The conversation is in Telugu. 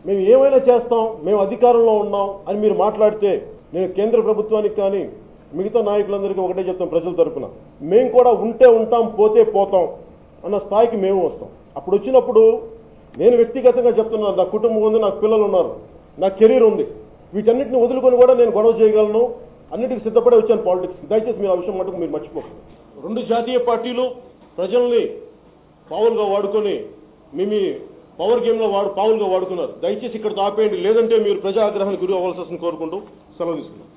మేము ఏమైనా చేస్తాం మేము అధికారంలో ఉన్నాం అని మీరు మాట్లాడితే నేను కేంద్ర ప్రభుత్వానికి కానీ మిగతా నాయకులందరికీ ఒకటే చెప్తాం ప్రజల తరపున మేము కూడా ఉంటే ఉంటాం పోతే పోతాం అన్న స్థాయికి మేము వస్తాం అప్పుడు వచ్చినప్పుడు నేను వ్యక్తిగతంగా చెప్తున్నాను నా కుటుంబం ఉంది నాకు పిల్లలు ఉన్నారు నా కెరీర్ ఉంది వీటన్నిటిని వదులుకొని కూడా నేను గొడవ చేయగలను అన్నిటికీ సిద్ధపడే వచ్చాను పాలిటిక్స్ దయచేసి మీరు ఆ విషయం మటుకు మీరు మర్చిపోకండి రెండు జాతీయ పార్టీలు ప్రజల్ని పావులుగా వాడుకొని మీ మీ పవర్ గేమ్లో వాడు పావులుగా వాడుకున్నారు దయచేసి ఇక్కడ ఆపేయండి లేదంటే మీరు ప్రజా ఆగ్రహానికి గురి అవ్వాల్సి వస్తుంది కోరుకుంటూ సెలవు తీసుకున్నాం